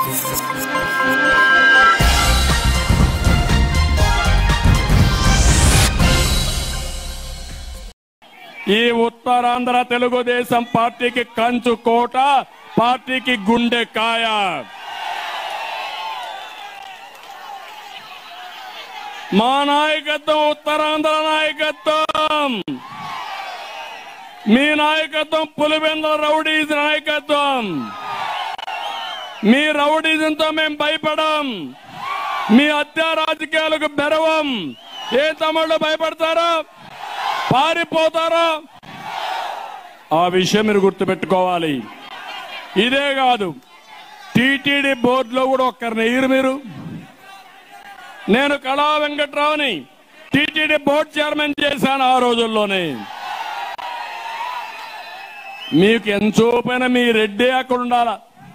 ఈ ఉత్తరాంధ్ర తెలుగుదేశం పార్టీకి కంచు కోట పార్టీకి గుండె కాయ మా నాయకత్వం ఉత్తరాంధ్ర నాయకత్వం మీ నాయకత్వం పులివెందుల రౌడీస్ నాయకత్వం మీ రౌడీజంతో మేము భయపడం మీ హత్యా రాజకీయాలకు బెరవం ఏ తమ్ముళ్ళు భయపడతారా పారిపోతారా ఆ విషయం మీరు గుర్తుపెట్టుకోవాలి ఇదే కాదు టీటీడీ బోర్డులో కూడా ఒక్కరిని ఎయ్యరు మీరు నేను కళా వెంకట్రావుని టీటీడీ బోర్డు చైర్మన్ చేశాను ఆ రోజుల్లోనే మీకు ఎంచోపైన మీ రెడ్డి అక్కడ ఉండాలా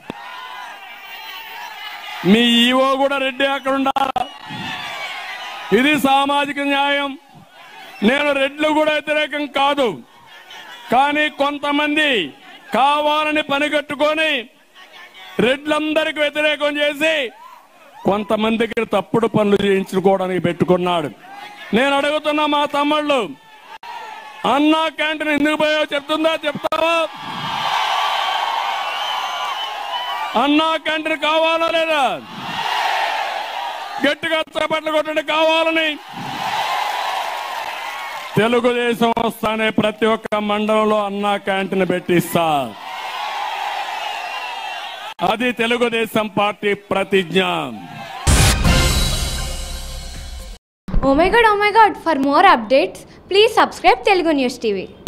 మీ ఈవో కూడా రెడ్డి అక్కడ ఉండాలా ఇది సామాజిక న్యాయం నేను రెడ్లు కూడా వ్యతిరేకం కాదు కానీ కొంతమంది కావాలని పనిగట్టుకొని రెడ్లందరికి వ్యతిరేకం చేసి కొంతమందికి తప్పుడు పనులు చేయించుకోవడానికి పెట్టుకున్నాడు నేను అడుగుతున్నా మా తమ్ముళ్ళు అన్నా క్యాంటీన్ ఎందుకు పోయో చెప్తుందా చెప్తావా అన్నా క్యాంటీన్ కావాలా లేదా గట్టిగా చేపట్లు కొట్టండి కావాలని తెలుగుదేశం వస్తానే ప్రతి ఒక్క మండలంలో అన్నా క్యాంటీన్ పెట్టిస్తా అది తెలుగుదేశం పార్టీ ప్రతిజ్ఞ Oh my god, oh my god, for more updates, please subscribe Telugu News TV.